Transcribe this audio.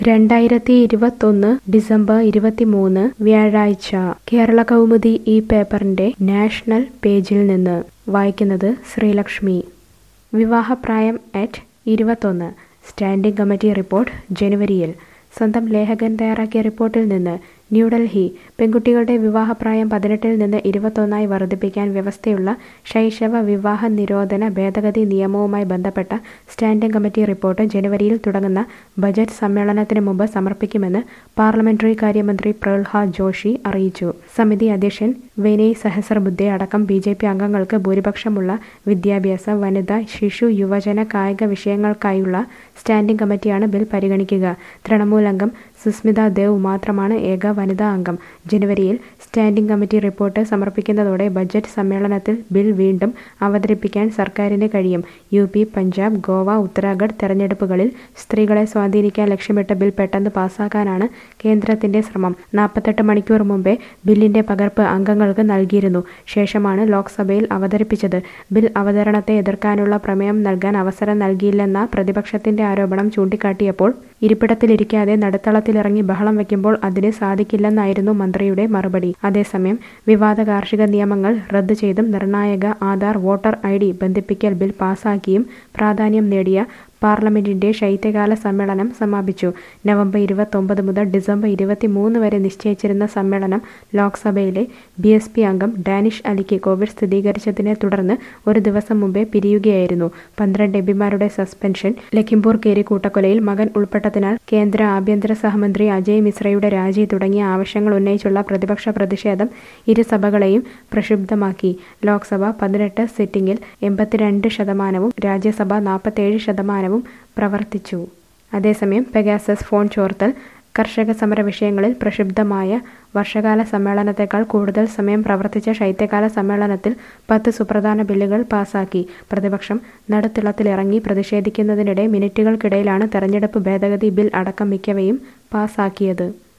രണ്ടായിരത്തി ഇരുപത്തൊന്ന് ഡിസംബർ ഇരുപത്തിമൂന്ന് വ്യാഴാഴ്ച കേരള കൗമുദി ഈ പേപ്പറിന്റെ നാഷണൽ പേജിൽ നിന്ന് വായിക്കുന്നത് ശ്രീലക്ഷ്മി വിവാഹപ്രായം അറ്റ് ഇരുപത്തൊന്ന് സ്റ്റാൻഡിംഗ് കമ്മിറ്റി റിപ്പോർട്ട് ജനുവരിയിൽ സ്വന്തം ലേഖകൻ തയ്യാറാക്കിയ റിപ്പോർട്ടിൽ നിന്ന് ന്യൂഡൽഹി പെൺകുട്ടികളുടെ വിവാഹപ്രായം പതിനെട്ടിൽ നിന്ന് ഇരുപത്തൊന്നായി വർദ്ധിപ്പിക്കാൻ വ്യവസ്ഥയുള്ള ശൈശവ വിവാഹ നിരോധന ഭേദഗതി നിയമവുമായി ബന്ധപ്പെട്ട സ്റ്റാൻഡിംഗ് കമ്മിറ്റി റിപ്പോർട്ട് ജനുവരിയിൽ തുടങ്ങുന്ന ബജറ്റ് സമ്മേളനത്തിന് മുമ്പ് സമർപ്പിക്കുമെന്ന് പാർലമെന്ററി കാര്യമന്ത്രി പ്രഹ്ലാദ് ജോഷി അറിയിച്ചു സമിതി അധ്യക്ഷൻ വിനയ് സഹസ്രബുദ്ധെ അടക്കം ബി ജെ പി അംഗങ്ങൾക്ക് ഭൂരിപക്ഷമുള്ള വിദ്യാഭ്യാസ വനിത ശിശു യുവജന കായിക വിഷയങ്ങൾക്കായുള്ള സ്റ്റാൻഡിംഗ് കമ്മിറ്റിയാണ് ബിൽ പരിഗണിക്കുക തൃണമൂൽ അംഗം സുസ്മിത ദേവ് മാത്രമാണ് ഏക വനിതാ അംഗം ജനുവരിയിൽ സ്റ്റാൻഡിംഗ് കമ്മിറ്റി റിപ്പോർട്ട് സമർപ്പിക്കുന്നതോടെ ബജറ്റ് സമ്മേളനത്തിൽ ബിൽ വീണ്ടും അവതരിപ്പിക്കാൻ സർക്കാരിന് കഴിയും യു പി പഞ്ചാബ് ഗോവ ഉത്തരാഖണ്ഡ് തെരഞ്ഞെടുപ്പുകളിൽ സ്ത്രീകളെ സ്വാധീനിക്കാൻ ലക്ഷ്യമിട്ട ബിൽ പെട്ടെന്ന് പാസാക്കാനാണ് കേന്ദ്രത്തിന്റെ ശ്രമം നാൽപ്പത്തെട്ട് മണിക്കൂർ മുമ്പേ ബില്ലിന്റെ പകർപ്പ് അംഗങ്ങൾക്ക് നൽകിയിരുന്നു ശേഷമാണ് ലോക്സഭയിൽ അവതരിപ്പിച്ചത് ബിൽ അവതരണത്തെ എതിർക്കാനുള്ള പ്രമേയം നൽകാൻ അവസരം നൽകിയില്ലെന്ന പ്രതിപക്ഷത്തിന്റെ ആരോപണം ചൂണ്ടിക്കാട്ടിയപ്പോൾ ഇരിപ്പിടത്തിലിരിക്കാതെ നടുത്തളത്തിലിറങ്ങി ബഹളം വയ്ക്കുമ്പോൾ അതിന് സാധിക്കില്ലെന്നായിരുന്നു മന്ത്രിയുടെ മറുപടി അതേസമയം വിവാദ കാർഷിക നിയമങ്ങൾ റദ്ദു ചെയ്തും നിർണായക ആധാർ വോട്ടർ ഐ ഡി ബന്ധിപ്പിക്കൽ ബിൽ പാസാക്കിയും പ്രാധാന്യം നേടിയ പാർലമെന്റിന്റെ ശൈത്യകാല സമ്മേളനം സമാപിച്ചു നവംബർ ഇരുപത്തൊമ്പത് മുതൽ ഡിസംബർ ഇരുപത്തിമൂന്ന് വരെ നിശ്ചയിച്ചിരുന്ന സമ്മേളനം ലോക്സഭയിലെ ബി എസ് പി അംഗം ഡാനിഷ് അലിക്ക് കോവിഡ് സ്ഥിരീകരിച്ചതിനെ തുടർന്ന് ഒരു ദിവസം മുമ്പേ പിരിയുകയായിരുന്നു പന്ത്രണ്ട് എംപിമാരുടെ സസ്പെൻഷൻ ലഖിംപൂർ കേരി കൂട്ടക്കൊലയിൽ മകൻ ഉൾപ്പെട്ടതിനാൽ കേന്ദ്ര ആഭ്യന്തര സഹമന്ത്രി അജയ് മിശ്രയുടെ രാജി തുടങ്ങിയ ആവശ്യങ്ങൾ ഉന്നയിച്ചുള്ള പ്രതിപക്ഷ പ്രതിഷേധം ഇരു സഭകളെയും പ്രക്ഷുബ്ധമാക്കി ലോക്സഭ പതിനെട്ട് സിറ്റിംഗിൽ എൺപത്തിരണ്ട് ശതമാനവും രാജ്യസഭ നാൽപ്പത്തേഴ് ശതമാനവും പ്രവർത്തിച്ചു അതേസമയം പെഗാസസ് ഫോൺ ചോർത്തൽ കർഷക സമര വിഷയങ്ങളിൽ പ്രക്ഷുബ്ധമായ വർഷകാല സമ്മേളനത്തെക്കാൾ കൂടുതൽ സമയം പ്രവർത്തിച്ച ശൈത്യകാല സമ്മേളനത്തിൽ പത്ത് സുപ്രധാന ബില്ലുകൾ പാസാക്കി പ്രതിപക്ഷം നടുത്തിളത്തിലിറങ്ങി പ്രതിഷേധിക്കുന്നതിനിടെ മിനിറ്റുകൾക്കിടയിലാണ് തെരഞ്ഞെടുപ്പ് ഭേദഗതി ബിൽ അടക്കം മിക്കവയും പാസാക്കിയത്